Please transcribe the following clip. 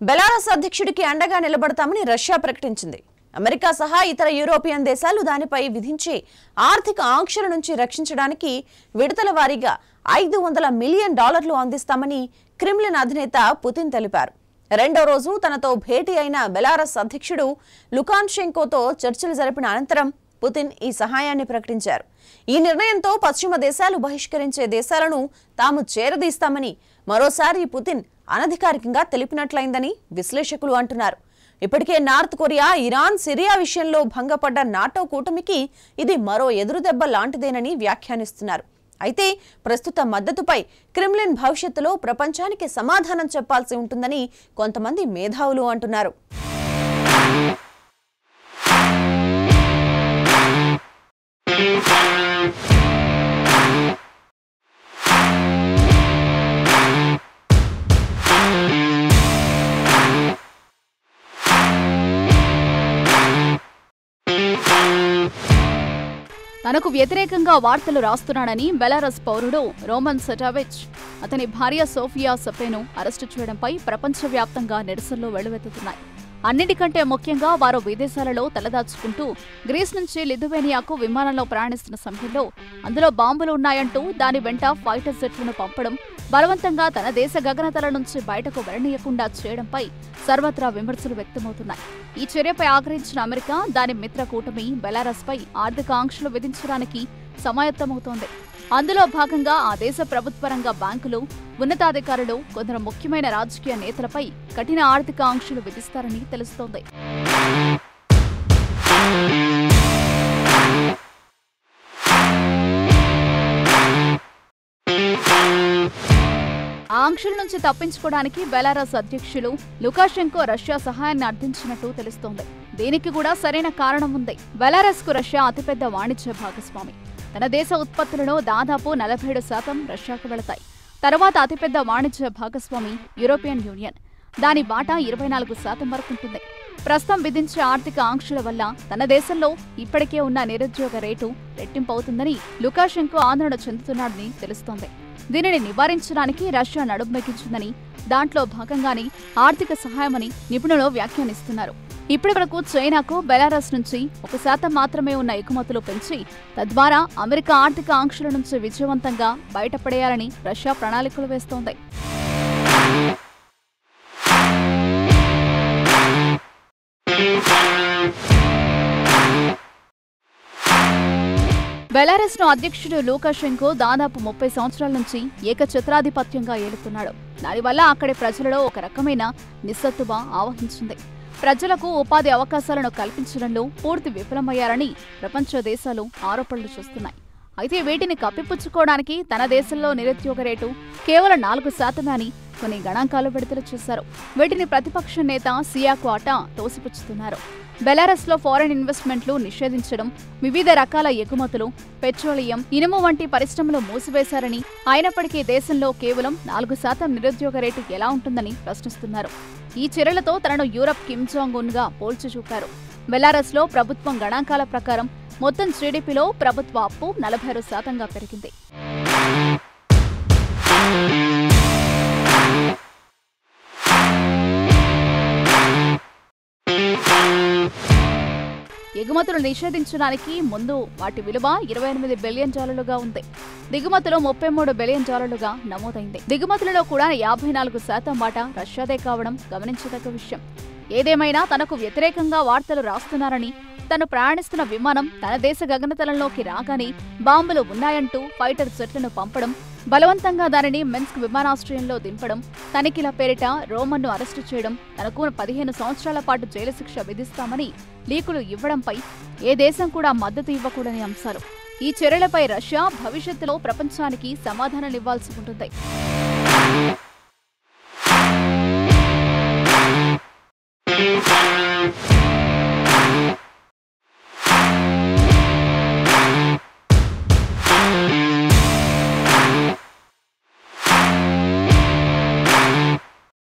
Belarus అధ్యక్షుడికి అండగా నిలబడతామని Russia ప్రకటించింది America సహా ఇతర యూరోపియన్ దేశాలు దానిపై విధించే ఆర్థిక ఆంక్షల నుంచి రక్షించడానికి విడతల వారీగా ఐదు వందల మిలియన్ డాలర్లు అందిస్తామని క్రిమ్లిన్ అధినేత పుతిన్ తెలిపారు రెండో రోజు తనతో భేటీ అయిన బెలారస్ అధ్యక్షుడు లుకాన్షెంకోతో చర్చలు జరిపిన అనంతరం పుతిన్ ఈ సహాయాన్ని ప్రకటించారు ఈ నిర్ణయంతో పశ్చిమ దేశాలు బహిష్కరించే దేశాలను తాము చేరదీస్తామని మరోసారి పుతిన్ అనధికారికంగా తెలిపినట్లయిందని విశ్లేషకులు అంటున్నారు ఇప్పటికే నార్త్ కొరియా ఇరాన్ సిరియా విషయంలో భంగపడ్డ నాటో కూటమికి ఇది మరో ఎదురుదెబ్బ లాంటిదేనని వ్యాఖ్యానిస్తున్నారు అయితే ప్రస్తుత మద్దతుపై క్రిమ్లిన్ భవిష్యత్తులో ప్రపంచానికి సమాధానం చెప్పాల్సి ఉంటుందని కొంతమంది మేధావులు అంటున్నారు తనకు వ్యతిరేకంగా వార్తలు రాస్తున్నాడని బెలారస్ పౌరుడు రోమన్ సెటావిచ్ అతని భార్య సోఫియా సపేను అరెస్టు చేయడంపై ప్రపంచవ్యాప్తంగా నిరసనలు వెల్లువెత్తుతున్నాయి అన్నిటికంటే ముఖ్యంగా వారు విదేశాలలో తలదాచుకుంటూ గ్రీస్ నుంచి లిథువేనియాకు విమానంలో ప్రయాణిస్తున్న సమయంలో అందులో బాంబులు ఉన్నాయంటూ దాని వెంట ఫైటర్ జెట్లను పంపడం బలవంతంగా తన దేశ గగనతల నుంచి బయటకు వెళ్లనీయకుండా చేయడంపై సర్వత్రా విమర్శలు వ్యక్తమవుతున్నాయి ఈ చర్యపై ఆగ్రహించిన అమెరికా దాని మిత్ర కూటమి బెలారస్ పై ఆర్థిక ఆంక్షలు విధించడానికి సమాయత్తమవుతోంది అందులో భాగంగా ఆ దేశ ప్రభుత్వ రంగ బ్యాంకులు ఉన్నతాధికారులు కొందరు ముఖ్యమైన రాజకీయ నేతలపై కఠిన ఆర్థిక ఆంక్షలు విధిస్తారని తెలుస్తోంది ఆ ఆంక్షల నుంచి తప్పించుకోవడానికి బెలారస్ అధ్యక్షులు లుకాషెంకో రష్యా సహాయాన్ని అర్థించినట్టు తెలుస్తోంది దీనికి కూడా సరైన కారణం ఉంది బెలారస్ కు రష్యా అతిపెద్ద వాణిజ్య భాగస్వామి తన దేశ ఉత్పత్తులలో దాదాపు నలభై ఏడు శాతం రష్యాకు వెళతాయి తర్వాత అతిపెద్ద వాణిజ్య భాగస్వామి యూరోపియన్ యూనియన్ దాని వాటా ఇరవై నాలుగు శాతం వరకు ఉంటుంది ప్రస్తుతం విధించే ఆర్థిక ఆంక్షల వల్ల తన దేశంలో ఇప్పటికే ఉన్న నిరుద్యోగ రేటు రెట్టింపు అవుతుందని లుకాషెంకో ఆందోళన చెందుతున్నాడని తెలుస్తోంది దీనిని నివారించడానికి రష్యా నడుంబెక్కించిందని దాంట్లో భాగంగానే ఆర్థిక సహాయమని నిపుణులు వ్యాఖ్యానిస్తున్నారు ఇప్పటి వరకు చైనాకు బెలారస్ నుంచి ఒక శాతం మాత్రమే ఉన్న ఎగుమతులు పెంచి తద్వారా అమెరికా ఆర్థిక ఆంక్షల నుంచి విజయవంతంగా బయటపడేయాలని రష్యా ప్రణాళికలు వేస్తోంది బెలారస్ ను అధ్యక్షుడు లూకాషెంకో దాదాపు ముప్పై సంవత్సరాల నుంచి ఏకఛత్రాధిపత్యంగా ఏలుతున్నాడు దానివల్ల అక్కడి ప్రజలలో ఒక రకమైన నిస్సత్తువ ఆవహించింది ప్రజలకు ఉపాధి అవకాశాలను కల్పించడంలో పూర్తి విఫలమయ్యారని ప్రపంచ దేశాలు ఆరోపణలు చేస్తున్నాయి అయితే వీటిని కప్పిపుచ్చుకోవడానికి తన దేశంలో నిరుద్యోగ రేటు కేవలం నాలుగు శాతమే అని కొన్ని గణాంకాలు విడుదల చేశారు వీటిని ప్రతిపక్ష నేత సియాకు ఆటా తోసిపుచ్చుతున్నారు బెలారస్ లో ఫారెన్ ఇన్వెస్ట్మెంట్లు నిషేధించడం వివిధ రకాల ఎగుమతులు పెట్రోలియం ఇనుము వంటి పరిశ్రమలు మూసివేశారని అయినప్పటికీ దేశంలో కేవలం నాలుగు శాతం నిరుద్యోగ రేటు ఎలా ఉంటుందని ప్రశ్నిస్తున్నారు ఈ చర్యలతో తనను యూరప్ కిమ్ జాంగ్ ఉన్ గా పోల్చి చూపారు బెలారస్ లో ప్రభుత్వం గణాంకాల ప్రకారం మొత్తం జీడీపీలో ప్రభుత్వ అప్పు నలభై ఆరు శాతంగా పెరిగింది ఎగుమతులు నిషేధించడానికి ముందు వాటి విలువ ఇరవై ఎనిమిది బిలియన్ డాలర్లుగా ఉంది దిగుమతులు ముప్పై మూడు బిలియన్ డాలర్లుగా నమోదైంది దిగుమతులలో కూడా యాభై నాలుగు శాతం వాటా రష్యాదే కావడం గమనించదగ్గ విషయం ఏదేమైనా తనకు వ్యతిరేకంగా వార్తలు రాస్తున్నారని తను ప్రయాణిస్తున్న విమానం తన దేశ గగనతలంలోకి రాగానే బాంబులు ఉన్నాయంటూ ఫైటర్ జెట్లను పంపడం బలవంతంగా దానిని మెన్స్క్ విమానాశ్రయంలో దింపడం తనిఖీల పేరిట రోమన్ను అరెస్టు చేయడం తనకు పదిహేను సంవత్సరాల పాటు జైలు శిక్ష విధిస్తామని లీకులు ఇవ్వడంపై ఏ దేశం కూడా మద్దతు ఇవ్వకూడని అంశాలు ఈ చర్యలపై రష్యా భవిష్యత్తులో ప్రపంచానికి సమాధానాలు ఇవ్వాల్సి ఉంటుంది